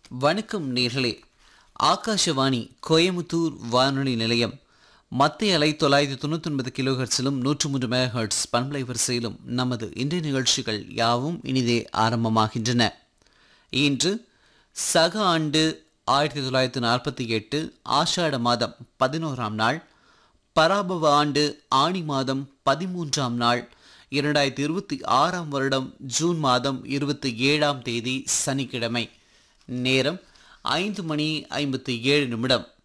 வணக்கம் நேர்களே ஆகாஷவாணி கோயமுத்தூர் வானொலி நிலையம் மத்திய அலை தொள்ளாயிரத்தி தொண்ணூற்றி ஒன்பது கிலோஹெர்ட்ஸிலும் நூற்று மூன்று மெகாஹெர்ட்ஸ் பண்பலை வரிசையிலும் நமது இன்றைய நிகழ்ச்சிகள் யாவும் இனிதே ஆரம்பமாகின்றன இன்று சக ஆண்டு ஆயிரத்தி தொள்ளாயிரத்தி நாற்பத்தி எட்டு ஆஷாட மாதம் பதினோராம் நாள் பராபவ ஆண்டு ஆணி மாதம் பதிமூன்றாம் நாள் இரண்டாயிரத்தி இருபத்தி ஆறாம் வருடம் ஜூன் மாதம் இருபத்தி ஏழாம் தேதி சனிக்கிழமை நேரம் ஐந்து மணி ஐம்பத்தி ஏழு நிமிடம்